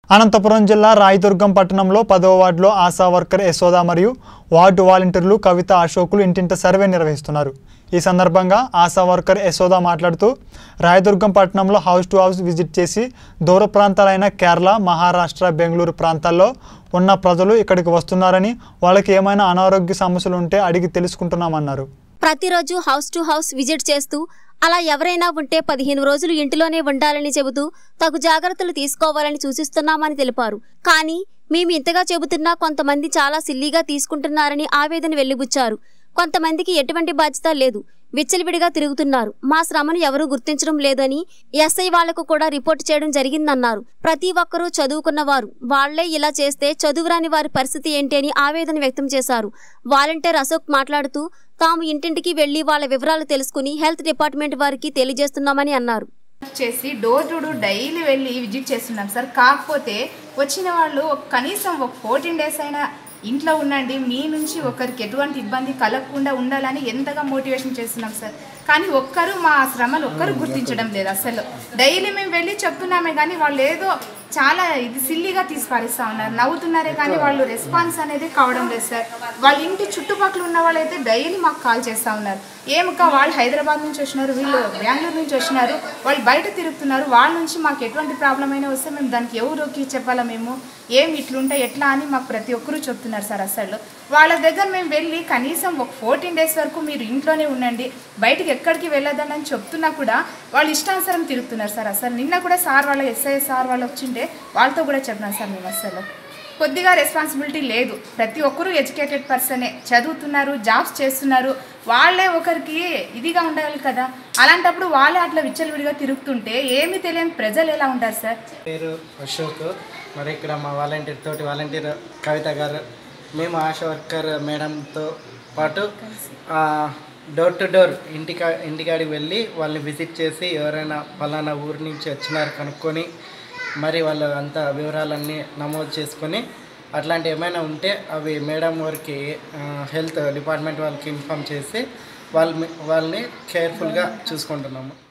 అనంతపురం జిల్లా రాయదుర్గం పట్టణంలో పదవ వార్డులో ఆశా వర్కర్ యశోద మరియు వార్డు వాలంటీర్లు కవిత అశోకులు ఇంటింట సర్వే నిర్వహిస్తున్నారు ఈ సందర్భంగా ఆశా వర్కర్ యశోద మాట్లాడుతూ రాయదుర్గం పట్టణంలో హౌస్ టు హౌస్ విజిట్ చేసి దూర ప్రాంతాలైన కేరళ మహారాష్ట్ర బెంగళూరు ప్రాంతాల్లో ఉన్న ప్రజలు ఇక్కడికి వస్తున్నారని వాళ్ళకి ఏమైనా అనారోగ్య సమస్యలు ఉంటే అడిగి తెలుసుకుంటున్నామన్నారు ప్రతిరోజు హౌస్ టు హౌస్ విజిట్ చేస్తూ అలా ఎవరైనా ఉంటే పదిహేను రోజులు ఇంటిలోనే ఉండాలని చెబుతూ తగు జాగ్రత్తలు తీసుకోవాలని సూచిస్తున్నామని తెలిపారు కానీ మేము ఇంతగా చెబుతున్నా కొంతమంది చాలా సిల్లీగా తీసుకుంటున్నారని ఆవేదన వెళ్లిబుచ్చారు కొంతమందికి ఎటువంటి బాధ్యత లేదు విచ్చలవిడిగా తిరుగుతున్నారు మా శ్రమను ఎవరూ గుర్తించడం లేదని ఎస్ఐ వాళ్లకు కూడా రిపోర్ట్ చేయడం జరిగిందన్నారు ప్రతి ఒక్కరూ చదువుకున్నవారు వాళ్లే ఇలా చేస్తే చదువురాని వారి పరిస్థితి ఏంటి అని ఆవేదన వ్యక్తం చేశారు వాలంటీర్ అశోక్ మాట్లాడుతూ తాము ఇంటింటికి వెళ్లి వాళ్ళ వివరాలు తెలుసుకుని హెల్త్ డిపార్ట్మెంట్ వారికి తెలియజేస్తున్నామని అన్నారు చేసి డోర్ టు డోర్ డైలీ వెళ్ళి విజిట్ చేస్తున్నాం సార్ కాకపోతే వచ్చిన వాళ్ళు ఒక కనీసం ఒక ఫోర్టీన్ డేస్ అయినా ఇంట్లో ఉండండి మీ నుంచి ఒకరికి ఎటువంటి ఇబ్బంది కలగకుండా ఉండాలని ఎంతగా మోటివేషన్ చేస్తున్నాం సార్ కానీ ఒక్కరు మా శ్రమలు ఒక్కరు గుర్తించడం లేదు అసలు డైలీ మేము వెళ్ళి చెప్తున్నామే కానీ వాళ్ళు ఏదో చాలా ఇది సిల్లీగా తీసి పారిస్తూ ఉన్నారు నవ్వుతున్నారే కానీ వాళ్ళు రెస్పాన్స్ అనేది కావడం లేదు సార్ వాళ్ళ ఇంటి చుట్టుపక్కల ఉన్న వాళ్ళు అయితే డైలీ మాకు కాల్ చేస్తూ ఉన్నారు ఏమక్క వాళ్ళు హైదరాబాద్ నుంచి వచ్చినారు వీళ్ళు బెంగళూరు నుంచి వచ్చినారు వాళ్ళు బయట తిరుగుతున్నారు వాళ్ళ నుంచి మాకు ఎటువంటి ప్రాబ్లం అయినా వస్తే మేము దానికి ఎవరికి చెప్పాలా మేము ఏం ఇట్లుంటే ఎట్లా అని మాకు ప్రతి ఒక్కరూ చెప్తున్నారు సార్ అసలు వాళ్ళ దగ్గర మేము వెళ్ళి కనీసం ఒక ఫోర్టీన్ డేస్ వరకు మీరు ఇంట్లోనే ఉండండి బయటికి ఎక్కడికి వెళ్ళొద్దని అని చెప్తున్నా కూడా వాళ్ళు ఇష్టానుసారం తిరుగుతున్నారు సార్ అసలు నిన్న కూడా సార్ వాళ్ళ ఎస్ఐ సార్ వాళ్ళు వచ్చింటే వాళ్ళతో కూడా చెప్పినారు సార్ మేము అసలు కొద్దిగా రెస్పాన్సిబిలిటీ లేదు ప్రతి ఒక్కరూ ఎడ్యుకేటెడ్ పర్సనే చదువుతున్నారు జాబ్స్ చేస్తున్నారు వాళ్ళే ఒకరికి ఇదిగా ఉండాలి కదా అలాంటప్పుడు వాళ్ళే అట్లా విచ్చలవిడిగా తిరుగుతుంటే ఏమీ తెలియని ప్రజలు ఎలా ఉంటారు సార్ పేరు అశోక్ మరి ఇక్కడ మా వాలంటీర్ తోటి వాలంటీర్ కవిత గారు మేము ఆశా వర్కర్ మేడంతో పాటు ఆ, డోర్ టు డోర్ ఇంటికా ఇంటికాడికి వెళ్ళి వాళ్ళని విజిట్ చేసి ఎవరైనా పలానా ఊరి నుంచి వచ్చినారు కనుక్కొని మరి వాళ్ళ అంతా వివరాలన్నీ నమోదు చేసుకొని అట్లాంటి ఏమైనా ఉంటే అవి మేడం వారికి ఆ, హెల్త్ డిపార్ట్మెంట్ వాళ్ళకి ఇన్ఫామ్ చేసి వాళ్ళని వాళ్ళని కేర్ఫుల్గా చూసుకుంటున్నాము